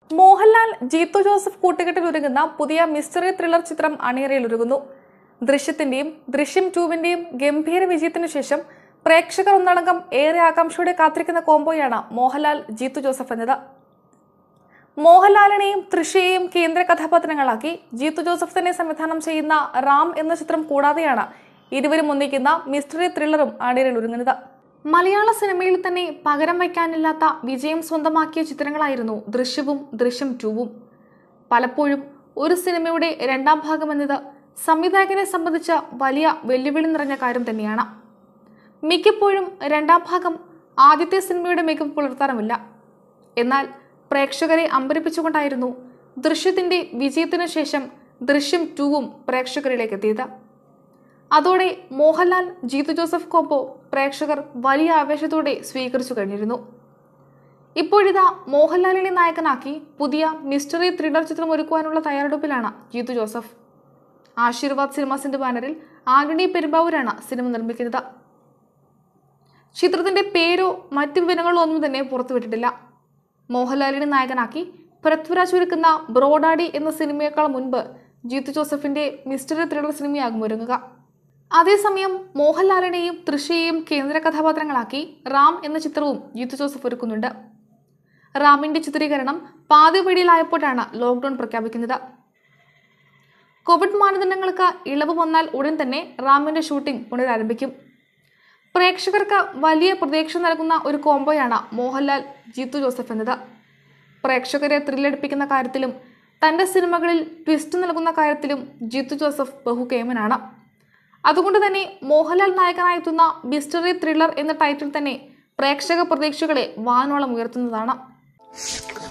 Mohanlal Jeethu Joseph കൂട്ടുകെട്ടിൽ ഒരുങ്ങുന്ന പുതിയ മിസ്റ്ററി ത്രില്ലർ ചിത്രം അണിയറയിൽ ഒരുങ്ങുന്നു ദൃശ്യത്തിന്റെയും ദൃശ്യം ടൂവിന്റെയും ഗംഭീര വിജയത്തിനു ശേഷം പ്രേക്ഷകർ ഒന്നടങ്കം ഏറെ ആകാംക്ഷയോടെ കാത്തിരിക്കുന്ന കോംബോയാണ് മോഹൻലാൽ ജീത്തു ജോസഫ് എന്നത് മോഹൻലാലിനെയും തൃഷയെയും കേന്ദ്ര കഥാപാത്രങ്ങളാക്കി ജീത്തു ജോസഫ് തന്നെ സംവിധാനം ചെയ്യുന്ന റാം എന്ന ചിത്രം കൂടാതെയാണ് ഇരുവരും ഒന്നിക്കുന്ന മിസ്റ്ററി ത്രില്ലറും അണിയറയിൽ ഒരുങ്ങുന്നത് മലയാള സിനിമയിൽ തന്നെ പകരം വയ്ക്കാനില്ലാത്ത വിജയം സ്വന്തമാക്കിയ ചിത്രങ്ങളായിരുന്നു ദൃശ്യവും ദൃശ്യം ടൂവും പലപ്പോഴും ഒരു സിനിമയുടെ രണ്ടാം ഭാഗം എന്നത് സംവിധായകനെ സംബന്ധിച്ച വലിയ വെല്ലുവിളി നിറഞ്ഞ കാര്യം തന്നെയാണ് മിക്കപ്പോഴും രണ്ടാം ഭാഗം ആദ്യത്തെ സിനിമയുടെ മികവ് പുലർത്താറുമില്ല എന്നാൽ പ്രേക്ഷകരെ അമ്പരിപ്പിച്ചുകൊണ്ടായിരുന്നു ദൃശ്യത്തിന്റെ വിജയത്തിനു ശേഷം ദൃശ്യം ടൂവും പ്രേക്ഷകരിലേക്ക് എത്തിയത് അതോടെ മോഹൻലാൽ ജീതു ജോസഫ് കോംബോ പ്രേക്ഷകർ വലിയ ആവേശത്തോടെ സ്വീകരിച്ചു കഴിഞ്ഞിരുന്നു ഇപ്പോഴിതാ മോഹൻലാലിനെ നായകനാക്കി പുതിയ മിസ്റ്ററി ത്രില്ലർ ചിത്രം ഒരുക്കുവാനുള്ള തയ്യാറെടുപ്പിലാണ് ജീതു ജോസഫ് ആശീർവാദ് സിനിമാസിന്റെ ബാനറിൽ ആന്റണി പെരുമ്പാവൂരാണ് സിനിമ നിർമ്മിക്കുന്നത് ചിത്രത്തിന്റെ പേരോ മറ്റു വിവരങ്ങളോ ഒന്നും തന്നെ പുറത്തുവിട്ടിട്ടില്ല മോഹൻലാലിനെ നായകനാക്കി പൃഥ്വിരാജ് ഒരുക്കുന്ന ബ്രോഡാഡി എന്ന സിനിമയേക്കാൾ മുൻപ് ജീത്തു ജോസഫിന്റെ മിസ്റ്ററി ത്രില്ലർ സിനിമയാകും ഒരുങ്ങുക അതേസമയം മോഹൻലാലിനെയും തൃഷയെയും കേന്ദ്ര കഥാപാത്രങ്ങളാക്കി റാം എന്ന ചിത്രവും ജീത്തു ജോസഫ് ഒരുക്കുന്നുണ്ട് റാമിന്റെ ചിത്രീകരണം പാതിവഴിയിലായപ്പോഴാണ് ലോക്ക്ഡൌൺ പ്രഖ്യാപിക്കുന്നത് കോവിഡ് മാനദണ്ഡങ്ങൾക്ക് ഇളവ് വന്നാൽ ഉടൻ തന്നെ റാമിന്റെ ഷൂട്ടിംഗ് പുനരാരംഭിക്കും പ്രേക്ഷകർക്ക് വലിയ പ്രതീക്ഷ നൽകുന്ന ഒരു കോംബോയാണ് മോഹൻലാൽ ജീത്തു ജോസഫ് എന്നത് പ്രേക്ഷകരെ ത്രില്ലടിപ്പിക്കുന്ന കാര്യത്തിലും തന്റെ സിനിമകളിൽ ട്വിസ്റ്റ് നൽകുന്ന കാര്യത്തിലും ജീത്തു ജോസഫ് ബഹുകേമനാണ് അതുകൊണ്ട് തന്നെ മോഹൻലാൽ നായകനായെത്തുന്ന മിസ്റ്ററി ത്രില്ലർ എന്ന ടൈറ്റിൽ തന്നെ പ്രേക്ഷക പ്രതീക്ഷകളെ വാനോളം ഉയർത്തുന്നതാണ്